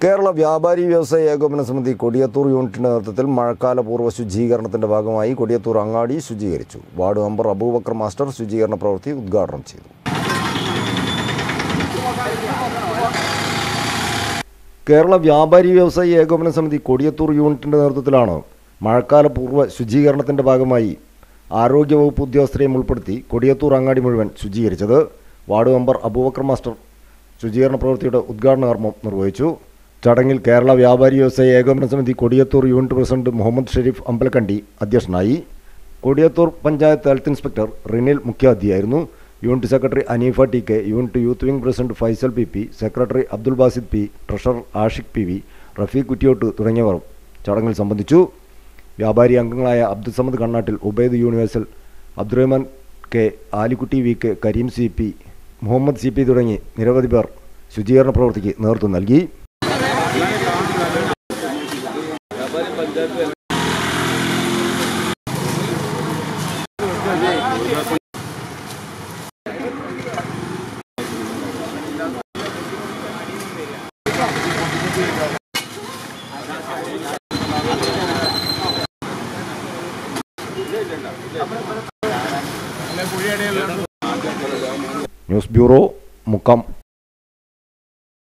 കേരള വ്യാപാരി വ്യവസായ ഏകോപന സമിതി കൊടിയത്തൂർ യൂണിറ്റിന്റെ നേതൃത്വത്തിൽ മഴക്കാല പൂർവ്വ ശുചീകരണത്തിന്റെ ഭാഗമായി കൊടിയത്തൂർ അങ്ങാടി ശുചീകരിച്ചു വാർഡ് മെമ്പർ അബൂബക്കർ മാസ്റ്റർ ശുചീകരണ പ്രവൃത്തി ഉദ്ഘാടനം ചെയ്തു കേരള വ്യാപാരി വ്യവസായി ഏകോപന സമിതി കൊടിയത്തൂർ യൂണിറ്റിന്റെ നേതൃത്വത്തിലാണ് മഴക്കാല പൂർവ്വ ശുചീകരണത്തിന്റെ ഭാഗമായി ആരോഗ്യവകുപ്പ് ഉദ്യോഗസ്ഥരെയും ഉൾപ്പെടുത്തി കൊടിയത്തൂർ അങ്ങാടി മുഴുവൻ ശുചീകരിച്ചത് വാർഡ് മെമ്പർ അബൂബക്കർ മാസ്റ്റർ ശുചീകരണ പ്രവൃത്തിയുടെ ഉദ്ഘാടന കർമ്മം നിർവഹിച്ചു ചടങ്ങിൽ കേരള വ്യാപാരി വ്യവസായ ഏകോപന സമിതി കൊടിയത്തൂർ യൂണിറ്റ് പ്രസിഡന്റ് മുഹമ്മദ് ഷെരീഫ് അമ്പലക്കണ്ടി അധ്യക്ഷനായി കൊടിയത്തൂർ പഞ്ചായത്ത് ഹെൽത്ത് ഇൻസ്പെക്ടർ റിനിൽ മുഖ്യാതിഥിയായിരുന്നു unit secretary Aneefa T K unit youth wing president Faisal P P secretary Abdul Basid P treasurer Ashiq P V Rafeeq Kuttiyot തുടങ്ങിയവർ ചടങ്ങിൽ സംബന്ധിച്ചു വ്യാപാരി അംഗങ്ങളായ Abdul Samad Kannattil Ubaid universal Abdurahman K Alikutty V K Kareem C P Muhammad C P തുടങ്ങി നിരവധി പേർ ശുചീകരണ പ്രവൃത്തിക്ക് നേതൃത്വം നൽകി ന്യൂസ് ബ്യൂറോ മുക്കം